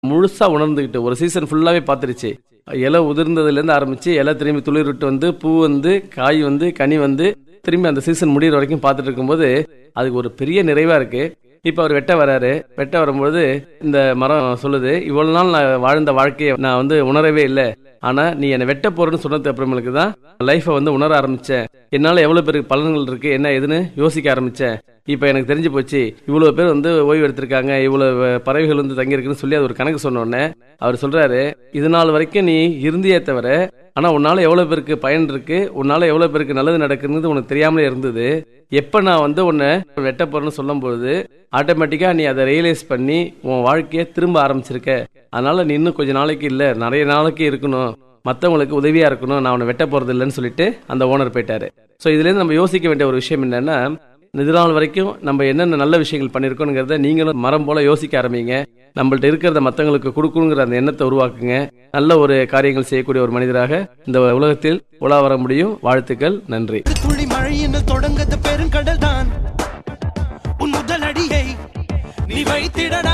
முழுசா உணர்ந்துக்கிட்டு ஒரு சீசன் ஃபுல்லாவே பார்த்துருச்சு இலை உதிர்ந்ததுலேருந்து ஆரம்பிச்சு இலை திரும்பி துளிர் விட்டு வந்து பூ வந்து காய் வந்து கனி வந்து திரும்பி அந்த சீசன் முடியிற வரைக்கும் பார்த்துட்டு இருக்கும்போது அதுக்கு ஒரு பெரிய நிறைவா இருக்கு இப்போ அவர் வெட்ட வராரு வெட்ட வரும்போது இந்த மரம் சொல்லுது இவ்வளவு நாள் நான் வாழ்ந்த வாழ்க்கையை நான் வந்து உணரவே இல்லை ஆனா நீ என்னை வெட்ட போறேன்னு சொன்னது அப்புறமேலுக்கு தான் லைஃபை வந்து உணர ஆரம்பிச்சேன் என்னால எவ்வளவு பேருக்கு பலன்கள் இருக்கு என்ன ஏதுன்னு யோசிக்க ஆரம்பிச்சேன் இப்போ எனக்கு தெரிஞ்சு போச்சு இவ்வளவு பேர் வந்து ஓய்வு எடுத்திருக்காங்க இவ்வளவு பறவைகள் வந்து தங்கியிருக்குன்னு சொல்லி அது ஒரு கணக்கு சொன்ன உடனே அவர் சொல்றாரு இது நாள் வரைக்கும் நீ இருந்தியே தவிர ஆனா உன்னால எவ்வளவு பேருக்கு பயன் இருக்கு உன்னால எவ்வளவு பேருக்கு நல்லது நடக்குதுன்னு உனக்கு தெரியாமலே இருந்தது எப்ப நான் வந்து உன்னை வெட்ட போறேன்னு சொல்லும் பொழுது ஆட்டோமேட்டிக்கா நீ அதை ரியலைஸ் பண்ணி உன் வாழ்க்கையை திரும்ப ஆரம்பிச்சிருக்க அதனால நீ இன்னும் கொஞ்ச நாளைக்கு இல்ல நிறைய நாளைக்கு இருக்கணும் மற்றவங்களுக்கு உதவியா இருக்கணும் நான் உன்னை வெட்ட போறது இல்லைன்னு சொல்லிட்டு அந்த ஓனர் போயிட்டாரு ஸோ இதுல இருந்து நம்ம யோசிக்க வேண்டிய ஒரு விஷயம் என்னன்னா இது நாள் வரைக்கும் நம்ம என்னென்ன நல்ல விஷயங்கள் பண்ணியிருக்கோங்கிறத நீங்களும் மரம் போல யோசிக்க ஆரம்பிங்க நம்மள்ட்ட இருக்கிறத மற்றவங்களுக்கு கொடுக்கணுங்கிற அந்த எண்ணத்தை உருவாக்குங்க நல்ல ஒரு காரியங்கள் செய்யக்கூடிய ஒரு மனிதராக இந்த உலகத்தில் உலா வர முடியும் வாழ்த்துக்கள் நன்றி துளி மழையினில் தொடங்கது பெருங்கடல் தான் உன் முதல் அடியை நீ வைத்திடடா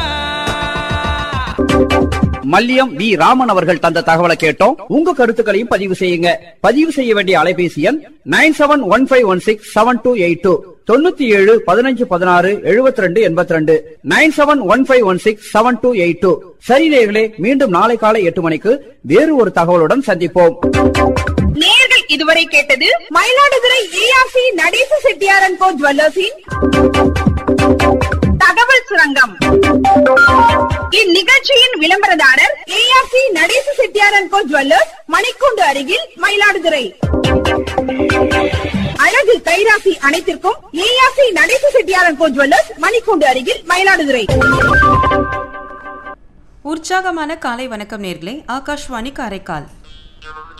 மல்லியம் வி ராமன் அவர்கள் தந்த தகவலை கேட்டோம் உங்க கருத்துக்களையும் பதிவு செய்யுங்க பதிவு செய்ய வேண்டிய அலைபேசி எண் nine seven one five one six seven two eight two தொண்ணூத்தி ஏழு பதினஞ்சு பதினாறு எழுபத்தி ரெண்டு எண்பத்தி ரெண்டு nine seven one five one six seven two eight two சரி நேயர்களே மீண்டும் நாளை காலை எட்டு மணிக்கு வேறு ஒரு தகவலுடன் சந்திப்போம் நேர்கள் இதுவரை கேட்டது மயிலாடுதுறை ஏஆர்சி நடேச செட்டியாரன் கோ ஜுவல்லர்ஸின் தகவல் சுரங்கம் இந்நிகழ்ச்சியின் விளம்பரதாரர் ஏஆர்சி நடேச செட்டியாரன் கோ ஜுவல்லர்ஸ் மணிக்கூண்டு அருகில் மயிலாடுதுறை அழகு கைராசி அனைத்திற்கும் ஏஆர்சி நடேச செட்டியாரன் கோ ஜுவல்லர்ஸ் மணிக்கூண்டு அருகில் மயிலாடுதுறை உற்சாகமான காலை வணக்கம் நேர்களே ஆகாஷ்வாணி காரைக்கால்